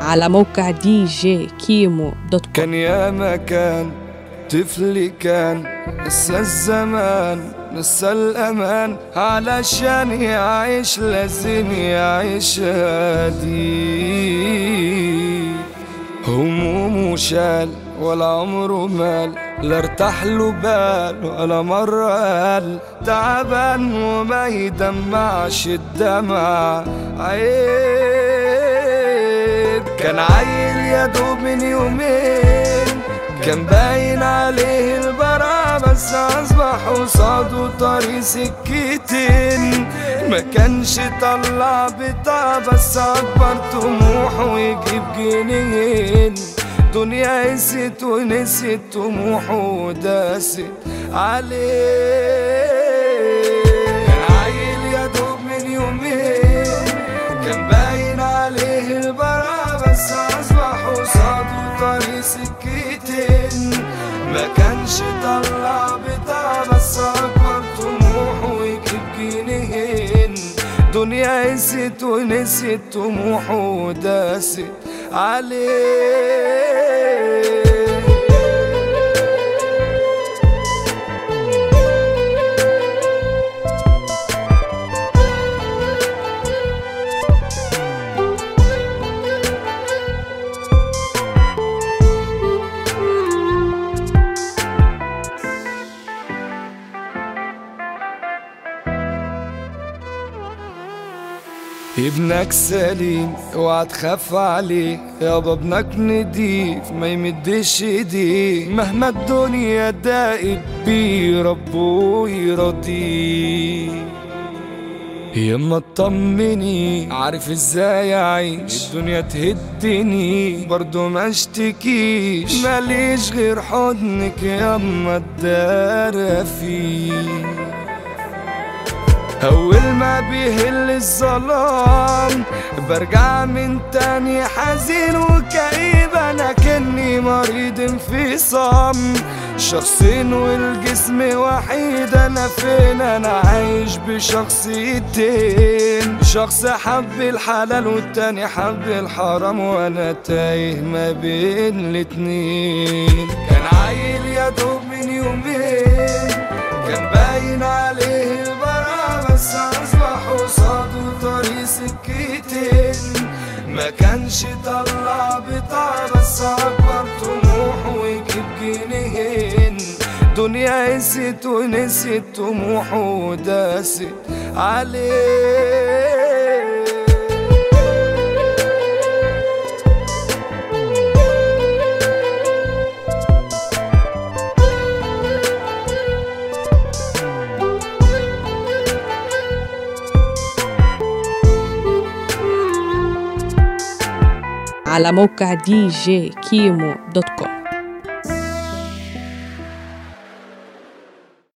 على موقع دي جي كيمو دوت كوم كان يا مكان طفل كان لسه الزمان لسه الأمان علشان يعيش لازم يعيش هادي همومه شال ولا عمره مال لا ارتاح له بال ولا مرة قال تعبان وما يدمعش الدمع عيب كان عيل يا دوب من يومين كان باين عليه البراء بس أصبح قصاده طريق سكتين ما كانش طلع بتاع بس أكبر طموحه يجيب جنين دنيا قست ونسيت طموحه وداست عليه كان عيل يا دوب من يومين كان باين عليه البراء بس أصبح قصاده طريق سكتين ما كانش طلع بتاع بس أكبر طموحه يجيب جنيهين دنيا قست ونسيت طموحه وداست عليه ابنك سليم اوعى تخاف عليه يابا ابنك نضيف ما يمدش ايديه مهما الدنيا ضاقت بيه ربه يرضيه يما اطمني عارف ازاي اعيش الدنيا تهدني برضو ما اشتكيش ماليش غير حضنك يما الدار فيه أول ما بيهل الظلام برجع من تاني حزين وكئيب أنا كني مريض انفصام شخصين والجسم وحيد أنا فين أنا عايش بشخصيتين شخص حب الحلال والتاني حب الحرام وأنا تايه ما بين الاتنين كان عيل يا دوب من يومين كان باين عليه البراء بس أصبح قصاده طريق سكتين ما كانش طلع بتاع بس أكبر طموحه ويجيب جنيهين دنيا قست ونسيت طموحه وداست عليه على موقع دي جي كيمو دوت كوم